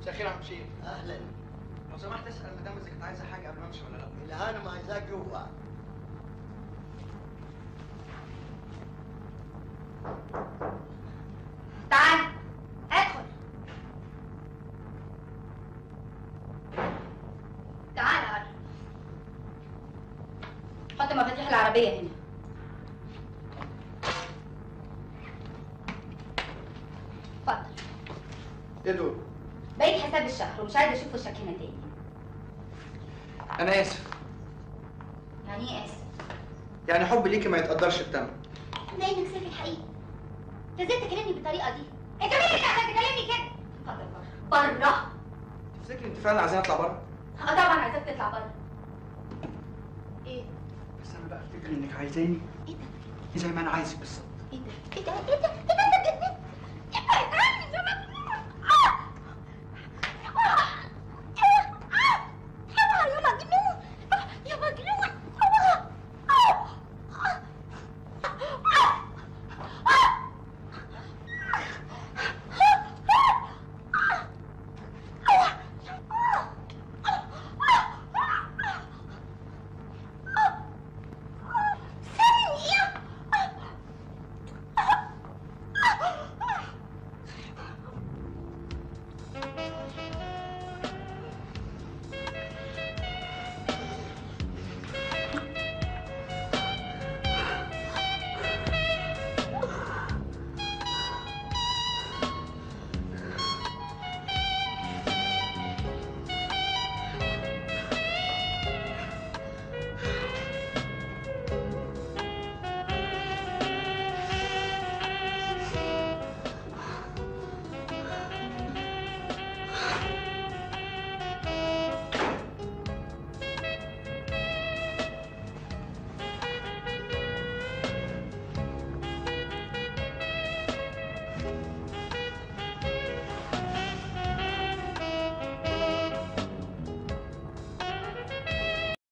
مساء الخير يا عم بشير اهلا لو سمحت اسال مدام اذا كانت عايزه حاجه قبل ما امشي ولا لا الهانم عايزاك جوا تعال ادخل تعال قرب حط مفاتيح العربية هنا اتفضل ايه دول بقيت حساب الشهر ومش عايزة اشوف وشك هنا تاني انا اسف يعني ايه اسف؟ يعني حبي ليكي ما يتقدرش بتمن لانك سيف الحقيقي انت ازاي تكلمني بالطريقة دي؟ انت مين اللي عشان تكلمني كده؟ اتفضل بره بره تفتكري انت فعلا عايزاني اطلع بره اه طبعا عايزاك تطلع بره ايه؟ بس انا بقى افتكر انك عايزاني ايه ده؟ زي ما انا عايزك بالظبط ايه ده؟ ايه ده؟ ايه ده؟ ايه ده؟